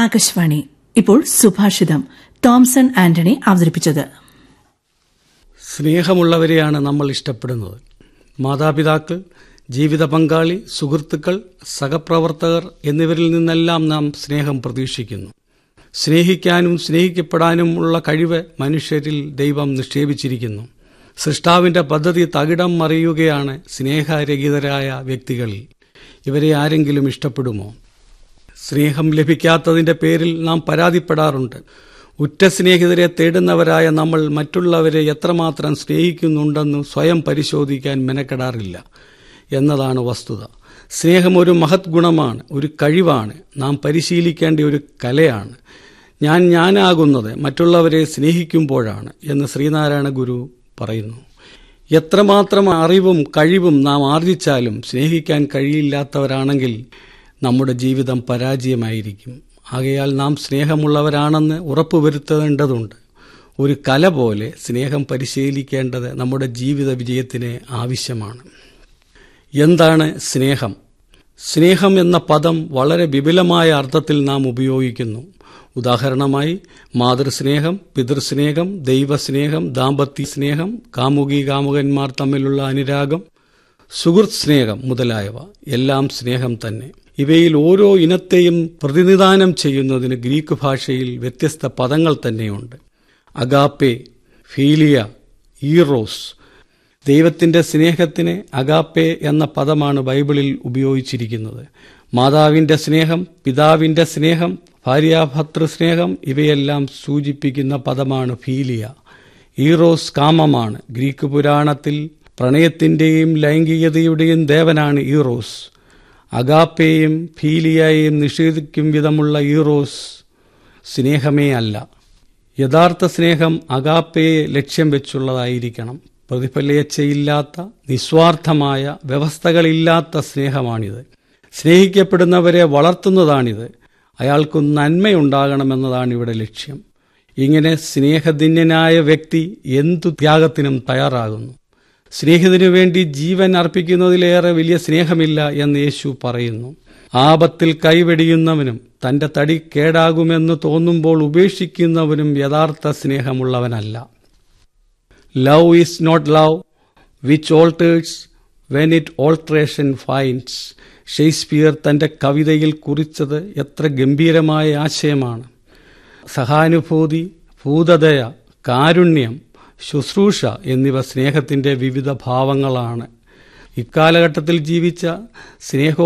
ആകാശവാണി ഇപ്പോൾ സുഭാഷിതം തോംസൺ ആന്റണി അവതരിപ്പിച്ചത് സ്നേഹമുള്ളവരെയാണ് നമ്മൾ ഇഷ്ടപ്പെടുന്നത് മാതാപിതാക്കൾ ജീവിത പങ്കാളി സുഹൃത്തുക്കൾ സഹപ്രവർത്തകർ എന്നിവരിൽ നിന്നെല്ലാം നാം സ്നേഹം പ്രതീക്ഷിക്കുന്നു സ്നേഹിക്കാനും സ്നേഹിക്കപ്പെടാനുമുള്ള കഴിവ് മനുഷ്യരിൽ ദൈവം നിക്ഷേപിച്ചിരിക്കുന്നു സൃഷ്ടാവിന്റെ പദ്ധതി തകിടം മറിയുകയാണ് സ്നേഹരഹിതരായ വ്യക്തികളിൽ ഇവരെ ആരെങ്കിലും ഇഷ്ടപ്പെടുമോ സ്നേഹം ലഭിക്കാത്തതിന്റെ പേരിൽ നാം പരാതിപ്പെടാറുണ്ട് ഉറ്റ സ്നേഹിതരെ തേടുന്നവരായ നമ്മൾ മറ്റുള്ളവരെ എത്രമാത്രം സ്നേഹിക്കുന്നുണ്ടെന്ന് സ്വയം പരിശോധിക്കാൻ മെനക്കെടാറില്ല എന്നതാണ് വസ്തുത സ്നേഹം ഒരു മഹത് ഗുണമാണ് ഒരു കഴിവാണ് നാം പരിശീലിക്കേണ്ട ഒരു കലയാണ് ഞാൻ ഞാനാകുന്നത് മറ്റുള്ളവരെ സ്നേഹിക്കുമ്പോഴാണ് എന്ന് ശ്രീനാരായണ ഗുരു പറയുന്നു എത്രമാത്രം അറിവും കഴിവും നാം ആർജിച്ചാലും സ്നേഹിക്കാൻ കഴിയില്ലാത്തവരാണെങ്കിൽ നമ്മുടെ ജീവിതം പരാജയമായിരിക്കും ആകയാൽ നാം സ്നേഹമുള്ളവരാണെന്ന് ഉറപ്പുവരുത്തേണ്ടതുണ്ട് ഒരു കല പോലെ സ്നേഹം പരിശീലിക്കേണ്ടത് നമ്മുടെ ജീവിത വിജയത്തിന് ആവശ്യമാണ് എന്താണ് സ്നേഹം സ്നേഹം എന്ന പദം വളരെ വിപുലമായ അർത്ഥത്തിൽ നാം ഉപയോഗിക്കുന്നു ഉദാഹരണമായി മാതൃസ്നേഹം പിതൃസ്നേഹം ദൈവസ്നേഹം ദാമ്പത്യ സ്നേഹം കാമുകി കാമുകന്മാർ തമ്മിലുള്ള അനുരാഗം സുഹൃത്ത് സ്നേഹം മുതലായവ എല്ലാം സ്നേഹം തന്നെ ഇവയിൽ ഓരോ ഇനത്തെയും പ്രതിനിധാനം ചെയ്യുന്നതിന് ഗ്രീക്ക് ഭാഷയിൽ വ്യത്യസ്ത പദങ്ങൾ തന്നെയുണ്ട് അഗാപ്പെ ഫീലിയ ഈറോസ് ദൈവത്തിന്റെ സ്നേഹത്തിന് അഗാപ്പെ എന്ന പദമാണ് ബൈബിളിൽ ഉപയോഗിച്ചിരിക്കുന്നത് മാതാവിന്റെ സ്നേഹം പിതാവിന്റെ സ്നേഹം ഭാര്യാഭർത്തൃ സ്നേഹം ഇവയെല്ലാം സൂചിപ്പിക്കുന്ന പദമാണ് ഫീലിയ ഈറോസ് കാമമാണ് ഗ്രീക്ക് പുരാണത്തിൽ പ്രണയത്തിന്റെയും ലൈംഗികതയുടെയും ദേവനാണ് ഈറോസ് അഗാപ്പയെയും ഫീലിയയെയും നിഷേധിക്കും വിധമുള്ള ഈറോസ് സ്നേഹമേ അല്ല യഥാർത്ഥ സ്നേഹം അഗാപ്പയെ ലക്ഷ്യം വെച്ചുള്ളതായിരിക്കണം പ്രതിഫലേച്ഛയില്ലാത്ത നിസ്വാർത്ഥമായ വ്യവസ്ഥകളില്ലാത്ത സ്നേഹമാണിത് സ്നേഹിക്കപ്പെടുന്നവരെ വളർത്തുന്നതാണിത് അയാൾക്ക് നന്മയുണ്ടാകണമെന്നതാണ് ഇവിടെ ലക്ഷ്യം ഇങ്ങനെ സ്നേഹധന്യനായ വ്യക്തി എന്തു ത്യാഗത്തിനും തയ്യാറാകുന്നു സ്നേഹിതനു വേണ്ടി ജീവൻ അർപ്പിക്കുന്നതിലേറെ വലിയ സ്നേഹമില്ല എന്ന് യേശു പറയുന്നു ആപത്തിൽ കൈവെടിയുന്നവനും തന്റെ തടി കേടാകുമെന്ന് തോന്നുമ്പോൾ ഉപേക്ഷിക്കുന്നവനും യഥാർത്ഥ സ്നേഹമുള്ളവനല്ല love is not love which alters when it alteration finds Shakespeare തന്റെ കവിതയിൽ കുറിച്ചത് എത്ര ഗംഭീരമായ ആശയമാണ് സഹാനുഭൂതി ഭൂതദയ കാരുണ്യം ശുശ്രൂഷ എന്നിവ സ്നേഹത്തിന്റെ വിവിധ ഭാവങ്ങളാണ് ഇക്കാലഘട്ടത്തിൽ ജീവിച്ച സ്നേഹോ